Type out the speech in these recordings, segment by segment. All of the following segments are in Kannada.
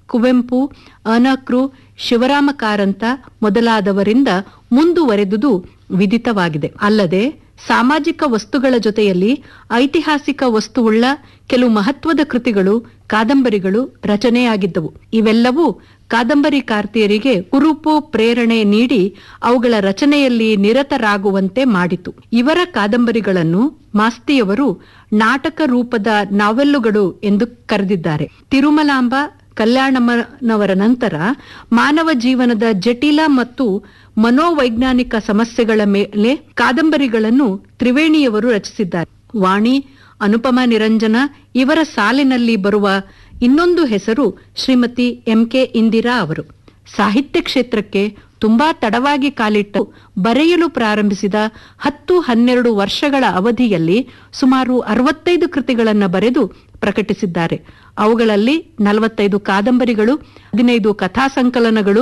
ಕುವೆಂಪು ಅನಕೃ ಶಿವರಾಮ ಕಾರಂತ ಮೊದಲಾದವರಿಂದ ಮುಂದುವರೆದುದು ವಿದಿತವಾಗಿದೆ ಅಲ್ಲದೆ ಸಾಮಾಜಿಕ ವಸ್ತುಗಳ ಜೊತೆಯಲ್ಲಿ ಐತಿಹಾಸಿಕ ವಸ್ತುವುಳ್ಳ ಕೆಲವು ಮಹತ್ವದ ಕೃತಿಗಳು ಕಾದಂಬರಿಗಳು ರಚನೆಯಾಗಿದ್ದವು ಇವೆಲ್ಲವೂ ಕಾದಂಬರಿಕಾರ್ತಿಯರಿಗೆ ಕುರುಪು ಪ್ರೇರಣೆ ನೀಡಿ ಅವುಗಳ ರಚನೆಯಲ್ಲಿ ನಿರತರಾಗುವಂತೆ ಮಾಡಿತು ಇವರ ಕಾದಂಬರಿಗಳನ್ನು ಮಾಸ್ತಿಯವರು ನಾಟಕ ರೂಪದ ನಾವೆಲ್ಲುಗಳು ಎಂದು ಕರೆದಿದ್ದಾರೆ ತಿರುಮಲಾಂಬ ಕಲ್ಯಾಣಮ್ಮನವರ ನಂತರ ಮಾನವ ಜೀವನದ ಜಟಿಲ ಮತ್ತು ಮನೋವೈಜ್ಞಾನಿಕ ಸಮಸ್ಯೆಗಳ ಮೇಲೆ ಕಾದಂಬರಿಗಳನ್ನು ತ್ರಿವೇಣಿಯವರು ರಚಿಸಿದ್ದಾರೆ ವಾಣಿ ಅನುಪಮ ನಿರಂಜನ ಇವರ ಸಾಲಿನಲ್ಲಿ ಬರುವ ಇನ್ನೊಂದು ಹೆಸರು ಶ್ರೀಮತಿ ಎಂ ಕೆ ಇಂದಿರಾ ಅವರು ಸಾಹಿತ್ಯ ಕ್ಷೇತ್ರಕ್ಕೆ ತುಂಬಾ ತಡವಾಗಿ ಕಾಲಿಟ್ಟು ಬರೆಯಲು ಪ್ರಾರಂಭಿಸಿದ ಹತ್ತು ಹನ್ನೆರಡು ವರ್ಷಗಳ ಅವಧಿಯಲ್ಲಿ ಸುಮಾರು ಅರವತ್ತೈದು ಕೃತಿಗಳನ್ನು ಬರೆದು ಪ್ರಕಟಿಸಿದ್ದಾರೆ ಅವುಗಳಲ್ಲಿ ನಲವತ್ತೈದು ಕಾದಂಬರಿಗಳು ಹದಿನೈದು ಕಥಾ ಸಂಕಲನಗಳು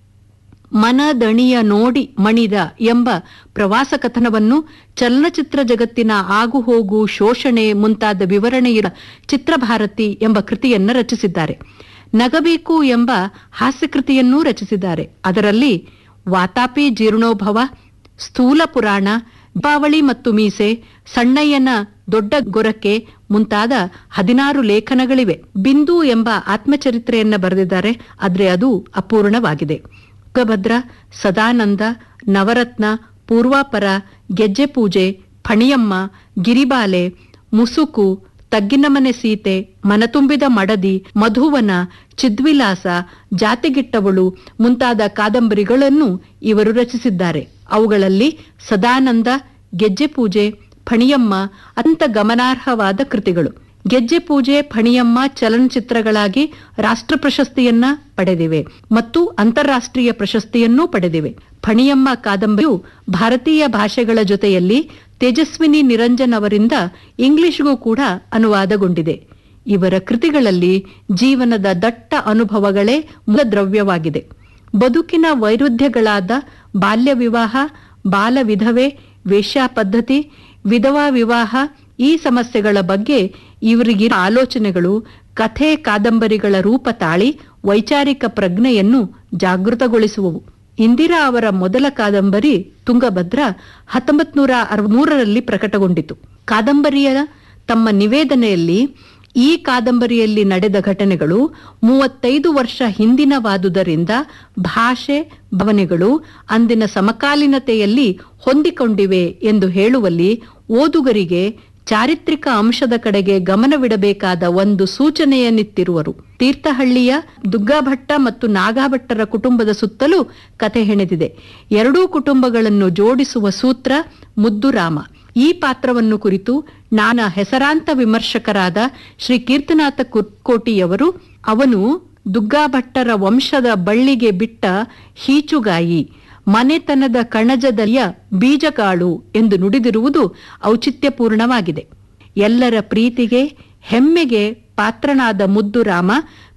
ಮನದಣಿಯ ನೋಡಿ ಮಣಿದ ಎಂಬ ಪ್ರವಾಸ ಕಥನವನ್ನು ಚಲನಚಿತ್ರ ಜಗತ್ತಿನ ಆಗುಹೋಗು ಶೋಷಣೆ ಮುಂತಾದ ವಿವರಣೆಯಿರುವ ಚಿತ್ರಭಾರತಿ ಎಂಬ ಕೃತಿಯನ್ನ ರಚಿಸಿದ್ದಾರೆ ನಗಬೇಕು ಎಂಬ ಹಾಸ್ಯಕೃತಿಯನ್ನೂ ರಚಿಸಿದ್ದಾರೆ ಅದರಲ್ಲಿ ವಾತಾಪಿ ಜೀರ್ಣೋಭವ ಸ್ಥೂಲ ಪುರಾಣ ದೀಪಾವಳಿ ಮತ್ತು ಮೀಸೆ ಸಣ್ಣಯ್ಯನ ದೊಡ್ಡ ಗೊರಕೆ ಮುಂತಾದ ಹದಿನಾರು ಲೇಖನಗಳಿವೆ ಬಿಂದು ಎಂಬ ಆತ್ಮಚರಿತ್ರೆಯನ್ನ ಬರೆದಿದ್ದಾರೆ ಆದ್ರೆ ಅದು ಅಪೂರ್ಣವಾಗಿದೆ ತುಂಗಭದ್ರ ಸದಾನಂದ ನವರತ್ನ ಪೂರ್ವಾಪರ ಗೆಜ್ಜೆ ಪೂಜೆ ಫಣಿಯಮ್ಮ ಗಿರಿಬಾಲೆ ಮುಸುಕು ತಗ್ಗಿನ ಮನೆ ಸೀತೆ ಮನತುಂಬಿದ ಮಡದಿ ಮಧುವನ ಚಿದ್ವಿಲಾಸ ಜಾತಿಗಿಟ್ಟವಳು ಮುಂತಾದ ಕಾದಂಬರಿಗಳನ್ನು ಇವರು ರಚಿಸಿದ್ದಾರೆ ಅವುಗಳಲ್ಲಿ ಸದಾನಂದ ಗೆಜ್ಜೆ ಪೂಜೆ ಫಣಿಯಮ್ಮ ಅತ್ಯಂತ ಗಮನಾರ್ಹವಾದ ಕೃತಿಗಳು ಗೆಜ್ಜೆ ಪೂಜೆ ಫಣಿಯಮ್ಮ ಚಲನಚಿತ್ರಗಳಾಗಿ ರಾಷ್ಟ್ರ ಪ್ರಶಸ್ತಿಯನ್ನ ಪಡೆದಿವೆ ಮತ್ತು ಅಂತಾರಾಷ್ಟ್ರೀಯ ಪ್ರಶಸ್ತಿಯನ್ನೂ ಪಡೆದಿವೆ ಫಣಿಯಮ್ಮ ಕಾದಂಬರಿಯು ಭಾರತೀಯ ಭಾಷೆಗಳ ಜೊತೆಯಲ್ಲಿ ತೇಜಸ್ವಿನಿ ನಿರಂಜನ್ ಅವರಿಂದ ಇಂಗ್ಲಿಷ್ಗೂ ಕೂಡ ಅನುವಾದಗೊಂಡಿದೆ ಇವರ ಕೃತಿಗಳಲ್ಲಿ ಜೀವನದ ದಟ್ಟ ಅನುಭವಗಳೇ ಮೂಲದ್ರವ್ಯವಾಗಿದೆ ಬದುಕಿನ ವೈರುಧ್ಯಗಳಾದ ಬಾಲ್ಯ ವಿವಾಹ ಬಾಲ ವಿಧವೆ ವೇಶ್ಯಾ ಪದ್ಧತಿ ವಿಧವಾ ವಿವಾಹ ಈ ಸಮಸ್ಯೆಗಳ ಬಗ್ಗೆ ಇವರಿಗಿರ ಆಲೋಚನೆಗಳು ಕಥೆ ಕಾದಂಬರಿಗಳ ರೂಪ ತಾಳಿ ವೈಚಾರಿಕ ಪ್ರಜ್ಞೆಯನ್ನು ಜಾಗೃತಗೊಳಿಸುವವು ಇಂದಿರಾ ಅವರ ಮೊದಲ ಕಾದಂಬರಿ ತುಂಗಭದ್ರ ಹತ್ತೊಂಬತ್ ನೂರ ಮೂರರಲ್ಲಿ ಪ್ರಕಟಗೊಂಡಿತು ಕಾದಂಬರಿಯ ತಮ್ಮ ನಿವೇದನೆಯಲ್ಲಿ ಈ ಕಾದಂಬರಿಯಲ್ಲಿ ನಡೆದ ಘಟನೆಗಳು ಮೂವತ್ತೈದು ವರ್ಷ ಹಿಂದಿನವಾದುದರಿಂದ ಭಾಷೆ ಭಾವನೆಗಳು ಅಂದಿನ ಸಮಕಾಲೀನತೆಯಲ್ಲಿ ಹೊಂದಿಕೊಂಡಿವೆ ಎಂದು ಹೇಳುವಲ್ಲಿ ಓದುಗರಿಗೆ ಚಾರಿತ್ರಿಕ ಅಂಶದ ಕಡೆಗೆ ಗಮನವಿಡಬೇಕಾದ ಒಂದು ಸೂಚನೆಯನ್ನಿತ್ತಿರುವರು ತೀರ್ಥಹಳ್ಳಿಯ ದುಗ್ಗಾಭಟ್ಟ ಮತ್ತು ನಾಗಾಭಟ್ಟರ ಕುಟುಂಬದ ಸುತ್ತಲೂ ಕಥೆ ಹೆಣೆದಿದೆ ಎರಡೂ ಕುಟುಂಬಗಳನ್ನು ಜೋಡಿಸುವ ಸೂತ್ರ ಮುದ್ದುರಾಮ ಈ ಪಾತ್ರವನ್ನು ಕುರಿತು ನಾನ ಹೆಸರಾಂತ ವಿಮರ್ಶಕರಾದ ಶ್ರೀ ಕೀರ್ತನಾಥ ಕೋಟಿಯವರು ಅವನು ದುಗ್ಗಾಭಟ್ಟರ ವಂಶದ ಬಳ್ಳಿಗೆ ಬಿಟ್ಟ ಹೀಚುಗಾಯಿ ಮನೆತನದ ಕಣಜದಲ್ಲಿಯ ಬೀಜಕಾಳು ಎಂದು ನುಡಿದಿರುವುದು ಔಚಿತ್ಯಪೂರ್ಣವಾಗಿದೆ ಎಲ್ಲರ ಪ್ರೀತಿಗೆ ಹೆಮ್ಮೆಗೆ ಪಾತ್ರನಾದ ಮುದ್ದುರಾಮ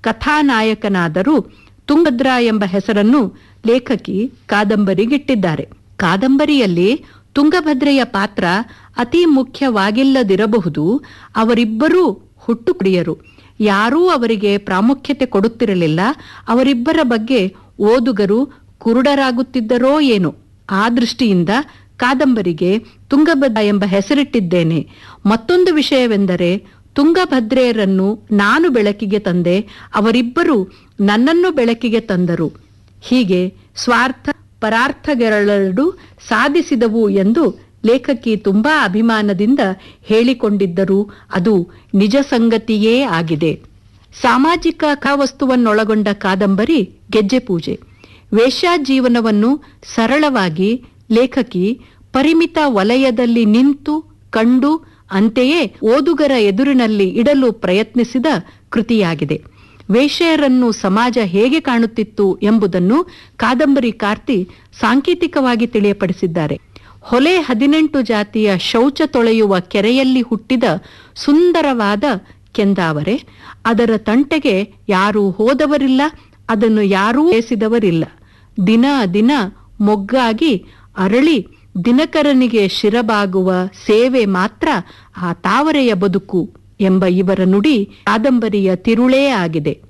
ಕಥಾನಾಯಕನಾದರೂ ತುಂಗಭದ್ರಾ ಎಂಬ ಹೆಸರನ್ನು ಲೇಖಕಿ ಕಾದಂಬರಿಗಿಟ್ಟಿದ್ದಾರೆ ಕಾದಂಬರಿಯಲ್ಲಿ ತುಂಗಭದ್ರೆಯ ಪಾತ್ರ ಅತಿ ಮುಖ್ಯವಾಗಿಲ್ಲದಿರಬಹುದು ಅವರಿಬ್ಬರೂ ಹುಟ್ಟು ಕುಡಿಯರು ಯಾರೂ ಅವರಿಗೆ ಪ್ರಾಮುಖ್ಯತೆ ಕೊಡುತ್ತಿರಲಿಲ್ಲ ಅವರಿಬ್ಬರ ಬಗ್ಗೆ ಓದುಗರು ಕುರುಡರಾಗುತ್ತಿದ್ದರೋ ಏನೋ ಆ ದೃಷ್ಟಿಯಿಂದ ಕಾದಂಬರಿಗೆ ತುಂಗಭದ್ರ ಎಂಬ ಹೆಸರಿಟ್ಟಿದ್ದೇನೆ ಮತ್ತೊಂದು ವಿಷಯವೆಂದರೆ ತುಂಗಭದ್ರೆಯರನ್ನು ನಾನು ಬೆಳಕಿಗೆ ತಂದೆ ಅವರಿಬ್ಬರು ನನ್ನನ್ನು ಬೆಳಕಿಗೆ ತಂದರು ಹೀಗೆ ಸ್ವಾರ್ಥ ಪರಾರ್ಥಗಳೆರಡು ಸಾಧಿಸಿದವು ಎಂದು ಲೇಖಕಿ ತುಂಬಾ ಅಭಿಮಾನದಿಂದ ಹೇಳಿಕೊಂಡಿದ್ದರು ಅದು ನಿಜ ಸಂಗತಿಯೇ ಆಗಿದೆ ಸಾಮಾಜಿಕ ಕವಸ್ತುವನ್ನೊಳಗೊಂಡ ಕಾದಂಬರಿ ಗೆಜ್ಜೆ ಪೂಜೆ ವೇಶ್ಯಾ ಜೀವನವನ್ನು ಸರಳವಾಗಿ ಲೇಖಕಿ ಪರಿಮಿತ ವಲಯದಲ್ಲಿ ನಿಂತು ಕಂಡು ಅಂತೆಯೇ ಓದುಗರ ಎದುರಿನಲ್ಲಿ ಇಡಲು ಪ್ರಯತ್ನಿಸಿದ ಕೃತಿಯಾಗಿದೆ ವೇಶ್ಯೆಯರನ್ನು ಸಮಾಜ ಹೇಗೆ ಕಾಣುತ್ತಿತ್ತು ಎಂಬುದನ್ನು ಕಾದಂಬರಿ ಕಾರ್ತಿ ಸಾಂಕೇತಿಕವಾಗಿ ತಿಳಿಯಪಡಿಸಿದ್ದಾರೆ ಹೊಲೆ ಹದಿನೆಂಟು ಜಾತಿಯ ಶೌಚ ತೊಳೆಯುವ ಕೆರೆಯಲ್ಲಿ ಹುಟ್ಟಿದ ಸುಂದರವಾದ ಕೆಂದಾವರೆ ಅದರ ತಂಟೆಗೆ ಯಾರೂ ಹೋದವರಿಲ್ಲ ಅದನ್ನು ಯಾರೂ ಬೇಸಿದವರಿಲ್ಲ ದಿನ ದಿನ ಮೊಗ್ಗಾಗಿ ಅರಳಿ ದಿನಕರನಿಗೆ ಶಿರಬಾಗುವ ಸೇವೆ ಮಾತ್ರ ಆ ತಾವರೆಯ ಬದುಕು ಎಂಬ ಇವರ ನುಡಿ ಕಾದಂಬರಿಯ ತಿರುಳೇ ಆಗಿದೆ